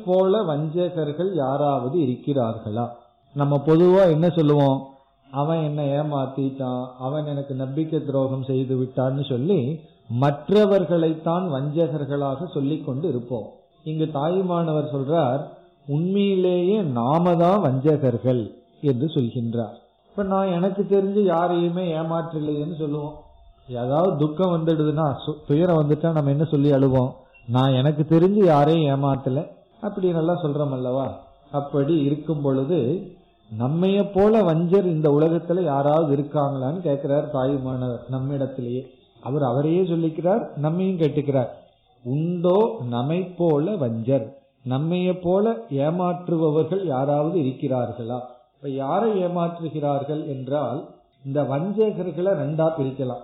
போல வஞ்சகர்கள் யாராவது இருக்கிறார்களா நம்ம பொதுவா என்ன சொல்லுவோம் அவன் என்ன ஏமாத்திட்டான் அவன் எனக்கு நம்பிக்கை துரோகம் செய்து விட்டான்னு சொல்லி மற்றவர்களைத்தான் வஞ்சகர்களாக சொல்லிக் கொண்டு இருப்போம் இங்கு தாயுமானவர் சொல்றார் உண்மையிலேயே நாம தான் வஞ்சகர்கள் என்று சொல்கின்றார் இப்ப நான் எனக்கு தெரிஞ்சு யாரையுமே ஏமாற்றலையேன்னு சொல்லுவோம் ஏதாவது துக்கம் வந்துடுதுன்னா சு- துயரம் வந்துட்டா நம்ம என்ன சொல்லி அழுவோம் நான் எனக்கு தெரிஞ்சு யாரையும் ஏமாத்தல அப்படி நல்லா சொல்றோம் அல்லவா அப்படி இருக்கும் பொழுது நம்மைய போல வஞ்சர் இந்த உலகத்துல யாராவது இருக்காங்களான்னு கேட்கிறார் தாயுமானவர் நம்மிடத்திலேயே அவர் அவரையே சொல்லிக்கிறார் நம்மையும் கேட்டுக்கிறார் உண்டோ நம்மை போல வஞ்சர் நம்மைய போல ஏமாற்றுபவர்கள் யாராவது இருக்கிறார்களா இப்ப யாரை ஏமாற்றுகிறார்கள் என்றால் இந்த வஞ்சகர்களை ரெண்டா பிரிக்கலாம்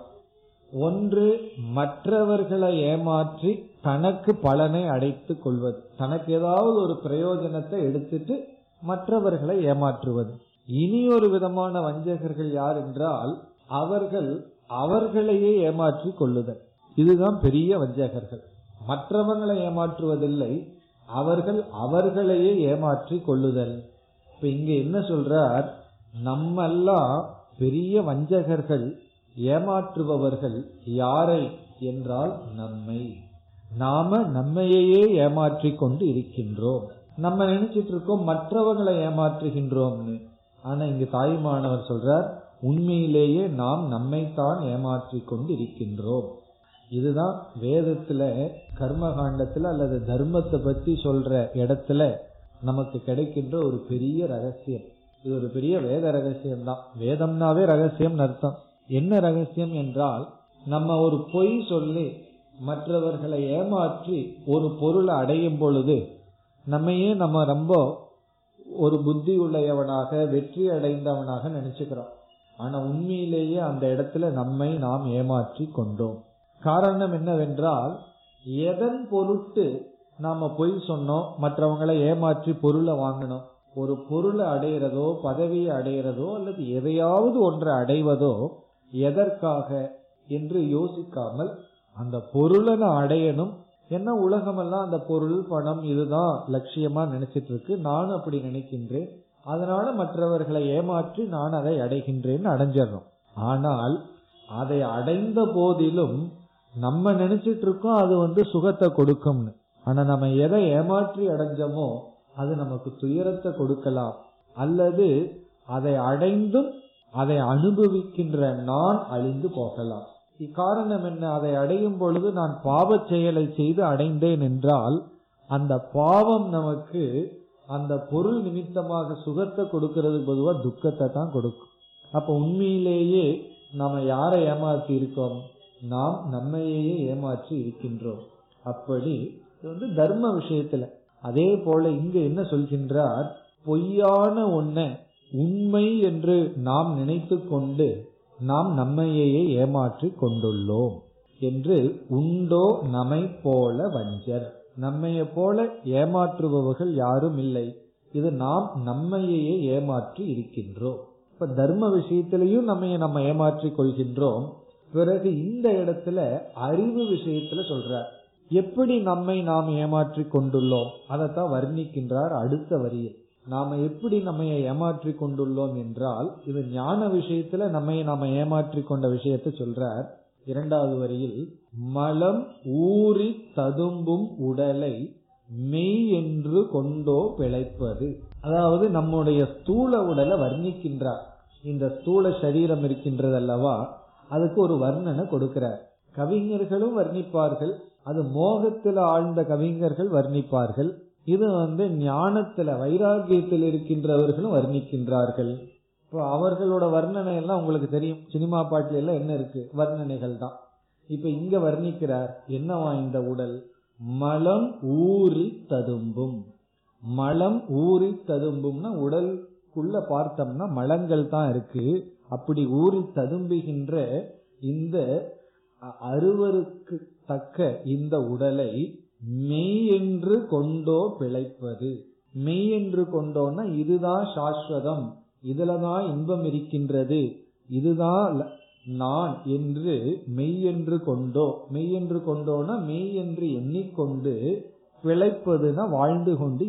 ஒன்று மற்றவர்களை ஏமாற்றி தனக்கு பலனை அடைத்துக் கொள்வது தனக்கு ஏதாவது ஒரு பிரயோஜனத்தை எடுத்துட்டு மற்றவர்களை ஏமாற்றுவது இனி ஒரு விதமான வஞ்சகர்கள் யார் என்றால் அவர்கள் அவர்களையே ஏமாற்றி கொள்ளுதல் இதுதான் பெரிய வஞ்சகர்கள் மற்றவங்களை ஏமாற்றுவதில்லை அவர்கள் அவர்களையே ஏமாற்றி கொள்ளுதல் இப்ப இங்க என்ன சொல்றார் நம்மெல்லாம் பெரிய வஞ்சகர்கள் ஏமாற்றுபவர்கள் யாரை என்றால் நம்மை நாம நம்மையே ஏமாற்றி கொண்டு இருக்கின்றோம் நம்ம நினைச்சிட்டு இருக்கோம் மற்றவங்களை ஏமாற்றுகின்றோம்னு ஆனா இங்க தாய்மானவர் சொல்றார் உண்மையிலேயே நாம் நம்மைத்தான் ஏமாற்றி கொண்டு இருக்கின்றோம் இதுதான் வேதத்துல கர்மகாண்டத்துல அல்லது தர்மத்தை பத்தி சொல்ற இடத்துல நமக்கு கிடைக்கின்ற ஒரு பெரிய ரகசியம் இது ஒரு பெரிய வேத ரகசியம் தான் வேதம்னாவே ரகசியம் அர்த்தம் என்ன ரகசியம் என்றால் நம்ம ஒரு பொய் சொல்லி மற்றவர்களை ஏமாற்றி ஒரு பொருளை அடையும் பொழுது நம்மையே நம்ம ரொம்ப ஒரு புத்தி உள்ளவனாக வெற்றி அடைந்தவனாக நினைச்சுக்கிறோம் ஆனா உண்மையிலேயே அந்த இடத்துல நம்மை நாம் ஏமாற்றி கொண்டோம் காரணம் என்னவென்றால் எதன் பொருட்டு நாம பொய் சொன்னோம் மற்றவங்களை ஏமாற்றி பொருளை வாங்கணும் ஒரு பொருளை அடையிறதோ பதவியை அடையிறதோ அல்லது எதையாவது ஒன்றை அடைவதோ எதற்காக என்று யோசிக்காமல் அந்த பொருளை நான் அடையணும் என்ன உலகமெல்லாம் அந்த பொருள் பணம் இதுதான் லட்சியமா நினைச்சிட்டு இருக்கு நானும் அப்படி நினைக்கின்றேன் அதனால மற்றவர்களை ஏமாற்றி நான் அதை அடைகின்றேன்னு அடைஞ்சிடறோம் ஆனால் அதை அடைந்த போதிலும் நம்ம நினைச்சிட்டு இருக்கோம் அது வந்து சுகத்தை கொடுக்கும்னு ஆனா நம்ம எதை ஏமாற்றி அடைஞ்சோமோ அது நமக்கு துயரத்தை கொடுக்கலாம் அல்லது அதை அடைந்தும் அதை அனுபவிக்கின்ற நான் அழிந்து போகலாம் இக்காரணம் என்ன அதை அடையும் பொழுது நான் பாவச் செயலை செய்து அடைந்தேன் என்றால் அந்த பாவம் நமக்கு அந்த பொருள் நிமித்தமாக சுகத்தை கொடுக்கிறது பொதுவா துக்கத்தை தான் கொடுக்கும் அப்ப உண்மையிலேயே நாம யாரை ஏமாற்றி இருக்கோம் நாம் நம்மையே ஏமாற்றி இருக்கின்றோம் அப்படி இது வந்து தர்ம விஷயத்துல அதே போல இங்க என்ன சொல்கின்றார் பொய்யான ஒன்ன உண்மை என்று நாம் நினைத்து கொண்டு நாம் நம்மையே ஏமாற்றி கொண்டுள்ளோம் என்று உண்டோ நம்மை போல வஞ்சர் நம்மைய போல ஏமாற்றுபவர்கள் யாரும் இல்லை இது நாம் நம்மையே ஏமாற்றி இருக்கின்றோம் இப்ப தர்ம விஷயத்திலையும் நம்ம நம்ம ஏமாற்றி கொள்கின்றோம் பிறகு இந்த இடத்துல அறிவு விஷயத்துல சொல்றார் எப்படி நம்மை நாம் ஏமாற்றி கொண்டுள்ளோம் அதைத்தான் வர்ணிக்கின்றார் அடுத்த வரியில் நாம எப்படி நம்ம ஏமாற்றி கொண்டுள்ளோம் என்றால் இது ஞான விஷயத்துல நம்மை நாம ஏமாற்றி கொண்ட விஷயத்தை சொல்றார் இரண்டாவது வரியில் மலம் ஊறி ததும்பும் உடலை மெய் என்று கொண்டோ பிழைப்பது அதாவது நம்முடைய ஸ்தூல உடலை வர்ணிக்கின்றார் இந்த ஸ்தூல சரீரம் இருக்கின்றது அல்லவா அதுக்கு ஒரு வர்ணனை கொடுக்கிறார் கவிஞர்களும் வர்ணிப்பார்கள் அது மோகத்தில் ஆழ்ந்த கவிஞர்கள் வர்ணிப்பார்கள் இது வந்து ஞானத்துல வைராகியத்தில் இருக்கின்றவர்களும் வர்ணிக்கின்றார்கள் இப்போ அவர்களோட வர்ணனை எல்லாம் உங்களுக்கு தெரியும் சினிமா பாட்டுல எல்லாம் என்ன இருக்கு வர்ணனைகள் தான் இப்ப இங்க வர்ணிக்கிறார் என்னவா இந்த உடல் மலம் ஊறி ததும்பும் மலம் ஊறி ததும்பும்னா உடலுக்குள்ள பார்த்தோம்னா மலங்கள் தான் இருக்கு அப்படி ஊறி ததும்புகின்ற இந்த அறுவருக்கு தக்க இந்த உடலை மெய் என்று கொண்டோ பிழைப்பது மெய் என்று கொண்டோன்னா இதுதான் சாஸ்வதம் இதுலதான் இன்பம் இருக்கின்றது இதுதான் நான் என்று மெய் என்று கொண்டோ மெய் என்று கொண்டோனா மெய் என்று எண்ணிக்கொண்டு பிழைப்பதுனா வாழ்ந்து கொண்டு